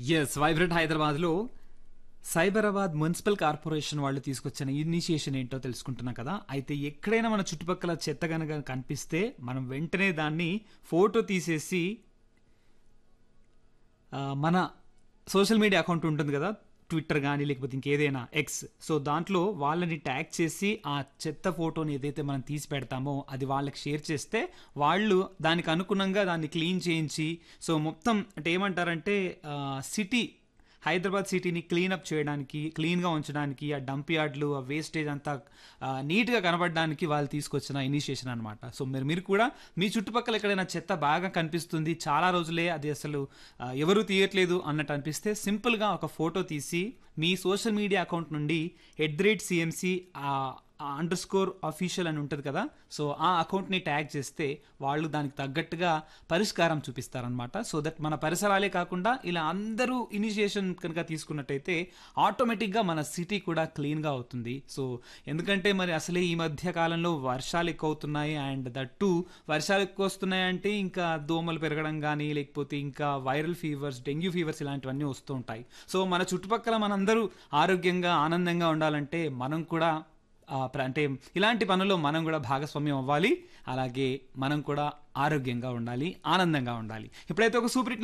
yes vibrant హైదరాబాద్లో Cyberabad municipal corporation వాళ్ళు తీసుకొచ్చిన ఇనిషియేషన్ ఏంటో తెలుసుకుంటున్నాం కదా అయితే ఎక్కడైనా మన చుట్టుపక్కల చెత్త కనుక కనిపిస్తే మనం వెంటనే దాన్ని ఫోటో తీసేసి ఆ, మన సోషల్ మీడియా అకౌంట్ ఉంటుంది కదా ట్విట్టర్ కానీ లేకపోతే ఇంకేదైనా ఎక్స్ సో దాంట్లో వాళ్ళని ట్యాగ్ చేసి ఆ చెత్త ఫోటోని ఏదైతే మనం తీసి పెడతామో అది వాళ్ళకి షేర్ చేస్తే వాళ్ళు దానికి అనుగుణంగా దాన్ని క్లీన్ చేయించి సో మొత్తం అంటే ఏమంటారంటే సిటీ హైదరాబాద్ సిటీని క్లీనప్ చేయడానికి క్లీన్గా ఉంచడానికి ఆ డంప్ యార్డ్లు ఆ వేస్టేజ్ అంతా ఆ, నీట్గా కనబడడానికి వాళ్ళు తీసుకొచ్చిన ఇనిషియేషన్ అనమాట సో మీరు మీరు కూడా మీ చుట్టుపక్కల ఎక్కడైనా చెత్త బాగా కనిపిస్తుంది చాలా రోజులే అది అసలు ఆ, ఎవరు తీయట్లేదు అన్నట్టు అనిపిస్తే సింపుల్గా ఒక ఫోటో తీసి మీ సోషల్ మీడియా అకౌంట్ నుండి at the rate CMC underscore స్కోర్ అఫీషియల్ అని ఉంటుంది కదా సో ఆ అకౌంట్ని ట్యాగ్ చేస్తే వాళ్ళు దానికి తగ్గట్టుగా పరిష్కారం చూపిస్తారనమాట సో దట్ మన పరిసరాలే కాకుండా ఇలా అందరూ ఇనిషియేషన్ కనుక తీసుకున్నట్టయితే ఆటోమేటిక్గా మన సిటీ కూడా క్లీన్గా అవుతుంది సో ఎందుకంటే మరి అసలే ఈ మధ్య కాలంలో వర్షాలు ఎక్కువ అవుతున్నాయి అండ్ దట్ టు వర్షాలు ఎక్కువ వస్తున్నాయి అంటే ఇంకా దోమలు పెరగడం కానీ లేకపోతే ఇంకా వైరల్ ఫీవర్స్ డెంగ్యూ ఫీవర్స్ ఇలాంటివన్నీ వస్తూ ఉంటాయి సో మన చుట్టుపక్కల మనందరూ ఆరోగ్యంగా ఆనందంగా ఉండాలంటే మనం కూడా ఆ, ప్ర- అంటే ఇలాంటి పనుల్లో మనం కూడా భాగస్వామ్యం అవ్వాలి అలాగే మనం కూడా ఆరోగ్యంగా ఉండాలి ఆనందంగా ఉండాలి ఇప్పుడైతే ఒక సూపర్ హిట్